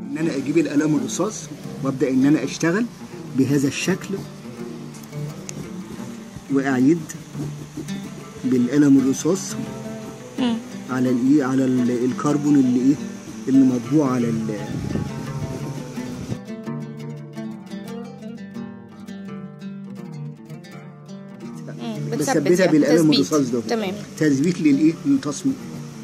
ان انا اجيب القلم الرصاص وابدا ان انا اشتغل بهذا الشكل واعيد بالقلم الرصاص مم. على الايه على ال- الكربون اللي ايه اللي مطبوع على ال مم. بتثبت بثبتها يعني. بالقلم تثبيت. الرصاص ده تمام تثبيت للايه للتصميم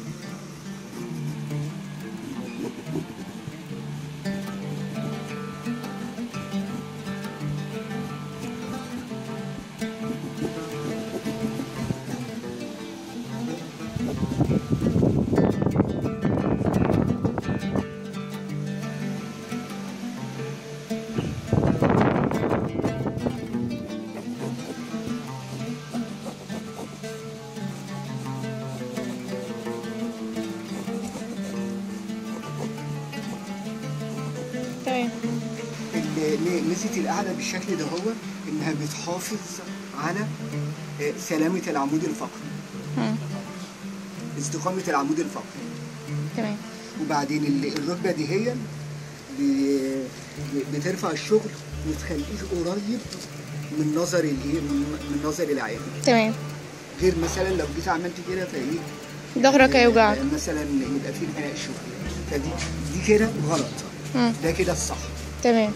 تمام ال- ميزه القعده بالشكل ده هو انها بتحافظ على آه، سلامه العمود الفقري مم. استقامه العمود الفقري تمام وبعدين ال- الركبه دي هي ب- ب- بترفع الشغل وتخليه قريب من نظر الايه من من نظر العين تمام غير مثلا لو جيت عملت كده فايه ظهرك هيوجعك آه، مثلا يبقى في انحناء شويه فدي دي كده غلط مم. ده كده الصح تمام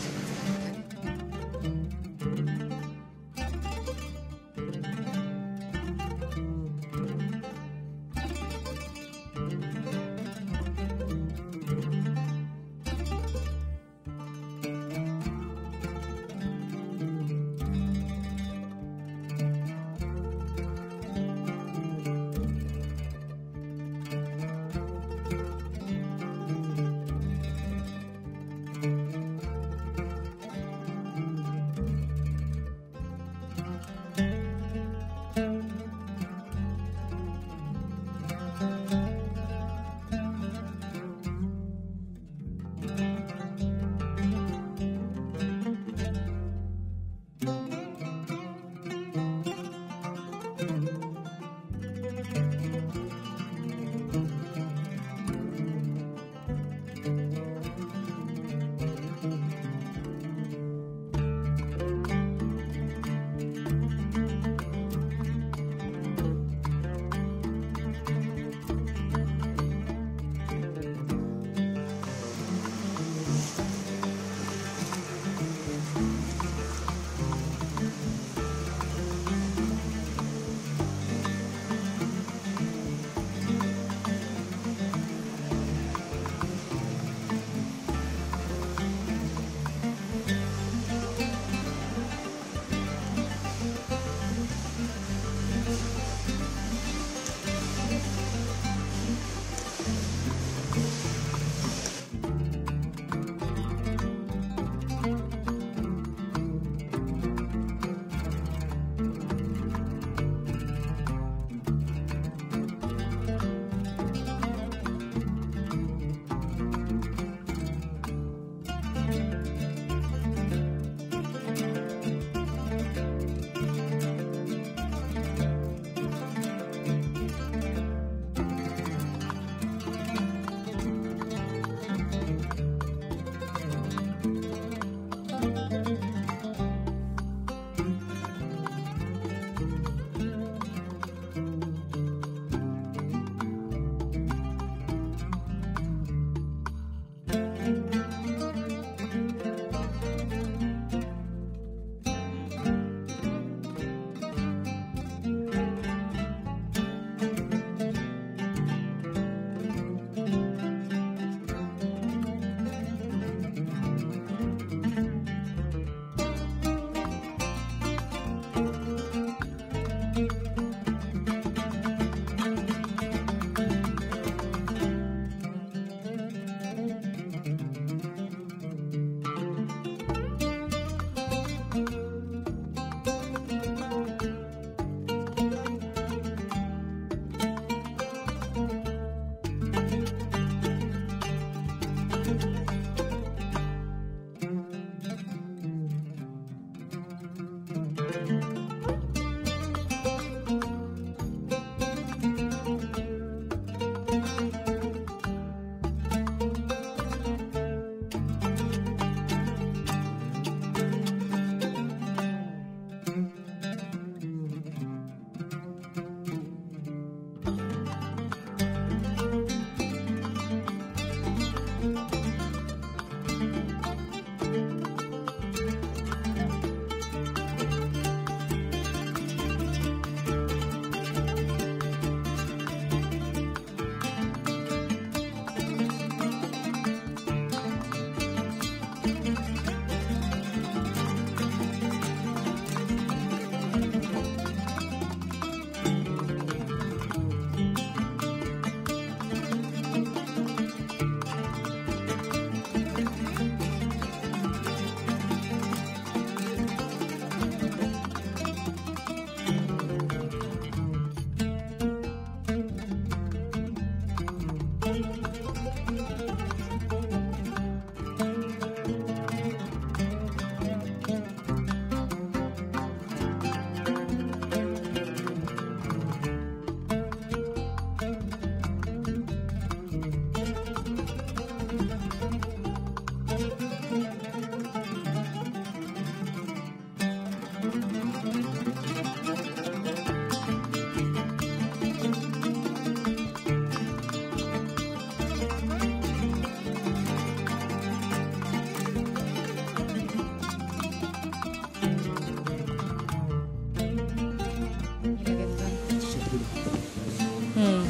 جميلة جدا الشكل ده مم.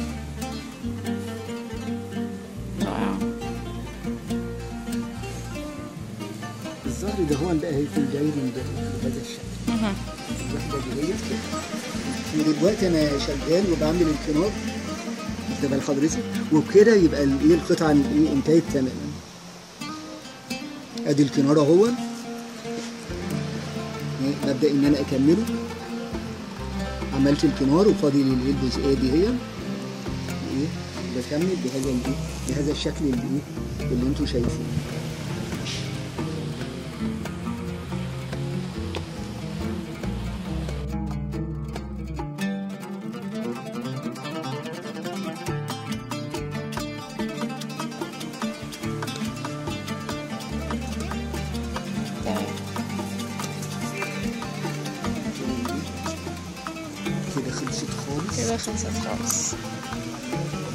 رائعة الظهر ده هو بقى هيكون جاي من ده- بهذا الشكل مهم. الوحدة دي هي كده ودلوقتي انا شغال وبعمل الكنار تبقى حضرتك وبكده يبقى ال- ايه القطعه الايه انتهت تماما ادي الكنار اهو إيه، ببدا ان انا اكمله عملت الكنار وفاضل الايه الجزئيه دي هي ايه بكمل بهذا الايه بهذا الشكل اللي ايه اللي انتوا شايفينه تمام كده خلصت خالص كده خلصت خالص